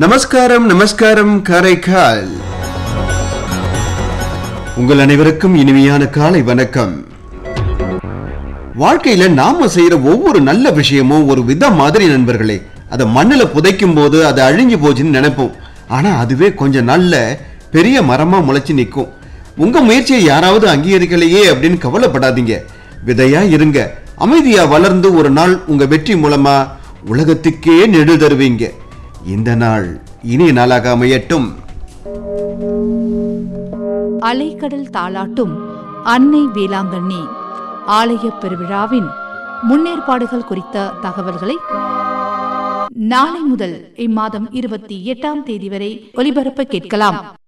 நமஸ்காரம் நமஸ்காரம் காரைக்கால் உங்கள் அனைவருக்கும் இனிமையான காலை வணக்கம் வாழ்க்கையில நாம செய்யற ஒவ்வொரு நல்ல விஷயமும் ஒரு விதம் மாதிரி நண்பர்களே அதை மண்ணுல புதைக்கும் போது அது அழிஞ்சு போச்சுன்னு நினைப்போம் ஆனா அதுவே கொஞ்சம் நல்ல பெரிய மரமா முளைச்சு நிற்கும் உங்க முயற்சியை யாராவது அங்கீகரிக்கலையே அப்படின்னு கவலைப்படாதீங்க விதையா இருங்க அமைதியா வளர்ந்து ஒரு நாள் உங்க வெற்றி மூலமா உலகத்துக்கே நெடு தருவீங்க இந்த நாள் இனிய நாளாக அமையட்டும் அலைக்கடல் தாளாட்டும் அன்னை வேளாங்கண்ணி ஆலய பெருவிழாவின் முன்னேற்பாடுகள் குறித்த தகவல்களை நாளை முதல் இம்மாதம் இருபத்தி எட்டாம் தேதி வரை ஒலிபரப்ப கேட்கலாம்